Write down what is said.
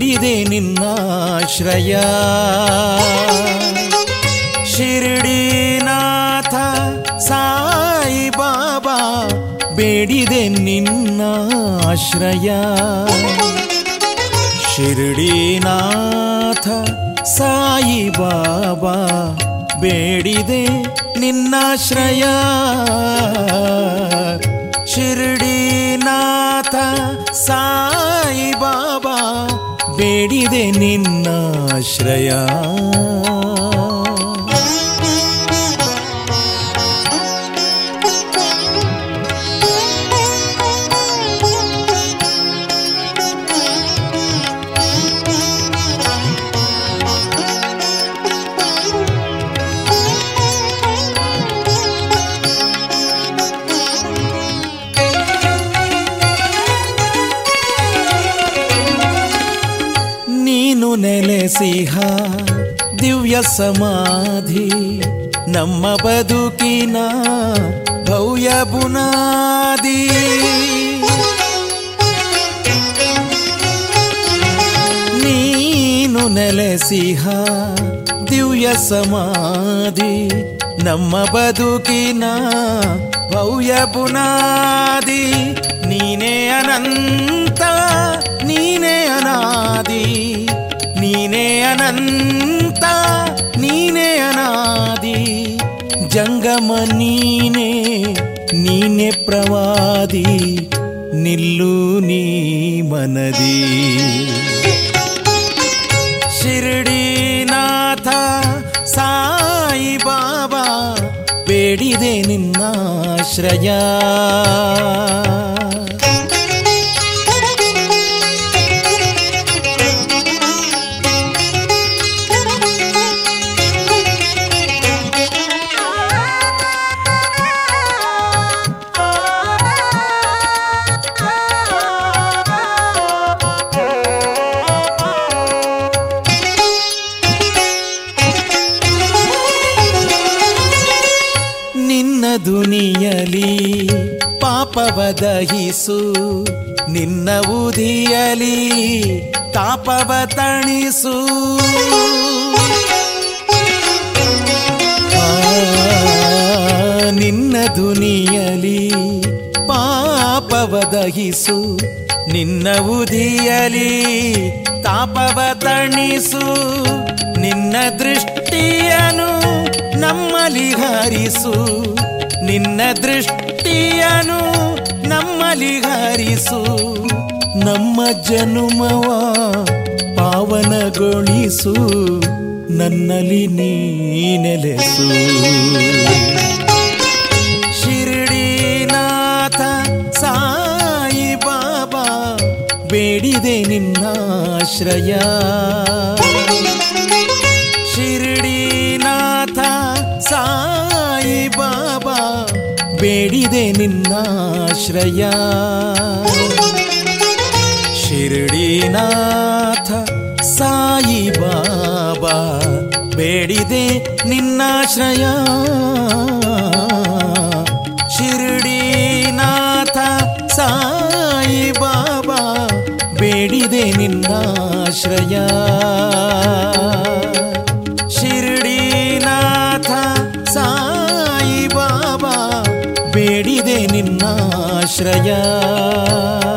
ಬೇಡಿದೆ ನಿನ್ನಾಶ್ರಯ ಶಿರಡಿನಾಥ ಸಾಯಿ ಬಾಬಾ ಬೇಡಿದೆ ನಿನ್ನಾಶ್ರಯ ಶಿರಡಿನಾಥ ಸಾಯಿ ಬಾಬಾ ಬೇಡಿದೆ ನಿನ್ನಾಶ್ರಯ ಶಿರಡಿನಾಥ ಸಾಯಿ ಬಾಬಾ ಬೇಡಿದೆ ನಿನ್ನಾಶ್ರಯ ನೀನು ನೆಲೆಸಿಹ ದಿವ್ಯ ಸಮಾಧಿ ನಮ್ಮ ಬದುಕಿನ ಭವ್ಯ ಬುನಾದಿ ನೀನು ನೆಲೆಸಿಹ ದಿವ್ಯ ಸಮಾಧಿ ನಮ್ಮ ಬದುಕಿನ ಭವ್ಯ ಬುನಾದಿ ನೀನೇ ಅನಂತ ನೀನೇ ಅನಾದಿ ನೀನೇ ಅನಂತ ನೀನೇ ಅನಾದಿ ಜಂಗಮ ನೀನೇ ನೀನೆ ಪ್ರವಾದಿ ನಿಲ್ಲು ನೀ ಮನದಿ ಶಿರಡಿನಾಥ ಸಾಯಿ ಬಾಬಾ ಬೇಡಿದೆ ನಿನ್ನಾಶ್ರಯ ನಿನ್ನ ದುನಿಯಲಿ ಪಾಪವ ದಹಿಸು ನಿನ್ನ ಉದಿಯಲಿ ತಾಪವ ತಣಿಸು ಆ, ನಿನ್ನ ದುನಿಯಲಿ ಪಾಪವ ದಹಿಸು ನಿನ್ನ ಉದಿಯಲಿ ತಾಪವ ತಣಿಸು ನಿನ್ನ ದೃಷ್ಟಿಯನು ನಮ್ಮಲಿ ಹರಿಸು ನಿನ್ನ ದೃಷ್ಟಿಯನು ನಮ್ಮಲಿ ಹರಿಸು ನಮ್ಮ ಜನುಮವ ಪಾವನಗೊಳಿಸು ನನ್ನಲ್ಲಿ ನೀ ನೆಲೆಸು ಶಿರಡಿನಾಥ ಸಾಯಿ ಬಾಬಾ ಬೇಡಿದೆ ನಿನ್ನಾಶ್ರಯ ಶಿರಡಿನಾಥ ಸಾಯಿ ಬಾಬಾ ಬೇಡಿದೆ ನಿನ್ನಾಶ್ರಯ ಶಿರಡಿನಾಥ ಸಾಯಿ ಬಾಬಾ ಬೇಡಿದೆ ನಿನ್ನಾಶ್ರಯ ಶಿರಡಿನಾಥ ಸಾಯಿ ಬಾಬಾ ಬೇಡಿದೆ ನಿನ್ನಾಶ್ರಯ ಶಿರಡಿನಾಥ ಸಾಯಿ ಬಾಬಾ ಬೇಡಿದೆ ನಿನ್ನಾಶ್ರಯ